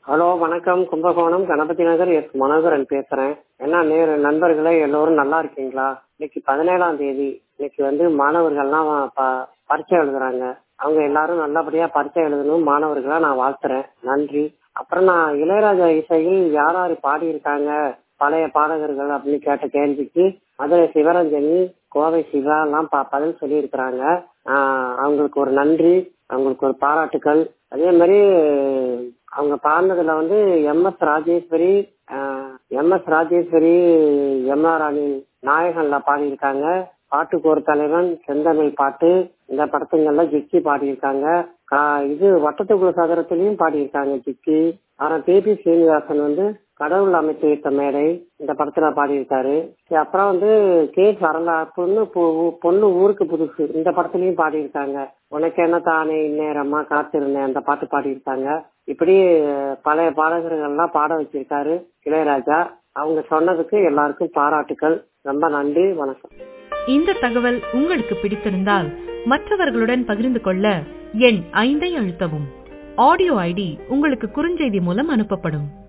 hello வணக்கம் Kumbakonam Ganapathi Nagar S Manoharan பேசுறேன் என்ன நேரு நண்பர்களே எல்லோரும் நல்லா இருக்கீங்களா இன்னைக்கு பதினேழாம் தேதி இன்னைக்கு வந்து மாணவர்கள்லாம் ப- பரீட்சை எழுதுறாங்க அவங்க எல்லாரும் நல்லபடியா பரீட்சை எழுதணும் மாணவர்களா நான் வாழ்த்துறேன் நன்றி அப்புறம் நான் இளையராஜா இசையில் யார் யார் பாடியிருக்காங்க பழைய பாடகர்கள் அப்படின்னு கேட்ட கேள்விக்கு மதுரை சிவரஞ்சனி கோவை சிவா எல்லாம் ப- பதில் சொல்லியிருக்கிறாங்க ஆஹ் அவங்களுக்கு ஒரு நன்றி அவங்களுக்கு ஒரு பாராட்டுக்கள் அதே மாதிரி அவங்க பாடினதுல வந்து M S Rajeswari M S Rajeswari M R அணி நாயகன்ல பாடியிருக்காங்க பாட்டுக்கு ஒரு தலைவன் செந்தமிழ் பாட்டு இந்த படத்துங்கள்ல ஜிக்கி பாடியிருக்காங்க கா- இது வட்டத்துக்குள்ள சதுரத்திலையும் பாடியிருக்காங்க ஜிக்கி அப்புறம் பேபி சீனிவாசன் வந்து கடவுள் அமைத்து வைத்த மேடை இந்த படத்துல பாடியிருக்காரு சரி, அப்புறம் வந்து கே சரளா பொண்ணு பொ- பொண்ணு ஊருக்கு புதுசு இந்த படத்துலயும் பாடியிருக்காங்க உனக்கு என்ன தானே இந்நேரமா காத்திருந்தேன் அந்த பாட்டு பாடியிருக்காங்க இப்படி அஹ், பழைய பாடகர்கள்லாம் பாட வச்சிருக்காரு இளையராஜா அவங்க சொன்னதுக்கு எல்லாருக்கும் பாராட்டுக்கள் ரொம்ப நன்றி வணக்கம் இந்த தகவல் உங்களுக்கு பிடித்திருந்தால் மற்றவர்களுடன் பகிர்ந்து கொள்ள எண் ஐந்தை அழுத்தவும் ஆடியோ ஐடி உங்களுக்கு குறுஞ்செய்தி மூலம் அனுப்பப்படும்